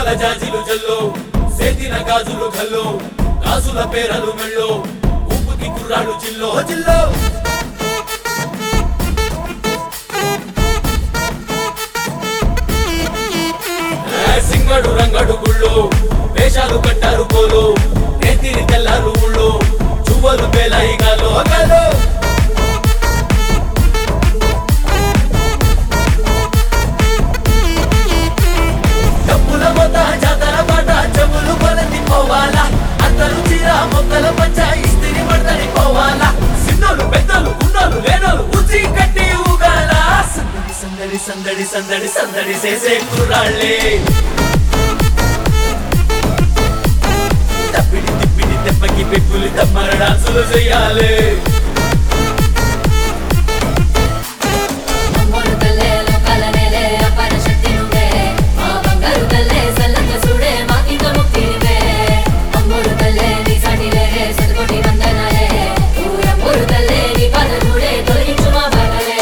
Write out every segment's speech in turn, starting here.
మువ్వల జాజిలు జల్లో సేతిన గాజులు గల్లో గాజుల పేరలు మెళ్ళో ఉప్పుకి కుర్రాడు జిల్లో జిల్లో ఏ సింగడు రంగడు గుళ్ళు వేషాలు కట్టారు పోలు నేతిని తెల్లారు ఊళ్ళు చువ్వలు పేలాయి గాలో గాలో డబ్బుల మొత జాతర పాట చెవులు కొలతి పోవాలా అందరూ చీర మొక్కల పంచ ఇస్తిరి పడతని పోవాలా సిన్నోలు పెద్దలు ఉన్నోలు లేనోలు ఉచి కట్టి ఊగాల సందడి సందడి సందడి సందడి సందడి చేసే కుర్రాళ్ళే తప్పిడి తిప్పిడి దెబ్బకి పెక్కులు తమ్మర డాన్సులు చెయ్యాలి అమ్మోరు తల్లే లోకాల నేలే అపార శక్తి నువ్వే మా బంగారు తల్లే సల్లంగా చూడే మాకింక ముక్తి నువ్వే అమ్మోరు తల్లే నీ సాటి లేరే శతకోటి వందనాలే ఊరమ్మోరు తల్లే నీ పాద చూడే తొలగించు మా బాధలే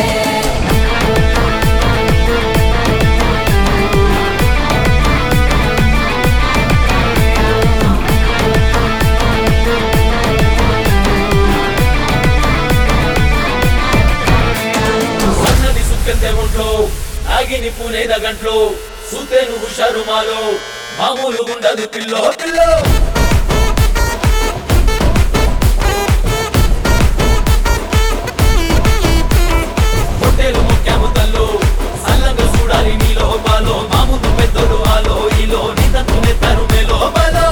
సన్నది సుక్కెంతే ఒంట్లో ఆగిని పూనేద గంట్లో సూతేను హుషారు మాలో మామూలు ఉండదు పిల్లో పిల్లో పొట్టేలు ముఖ్యము తల్లు సల్లంగా చూడాలి నీలో బాలో మా ముందు పెద్దలు ఆలో ఈలో నీ తంతు నెత్తరు మేలో బాలో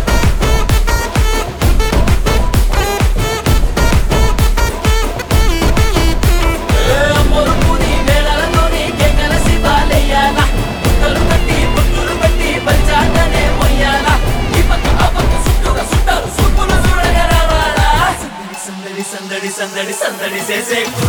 ఏ అమ్మోరుకుని వేళలతోని కేకల శివాలయ్యాల. కుక్కలు కట్టి, బొట్టులు పెట్టి, పంచాంగనే మొయ్యాల. ఈ పక్క ఆ పక్క చుట్టూరా చుట్టాలు చూపులు చూడగా రావాలా. సందడి సందడి సందడి సందడి సందడి చేసే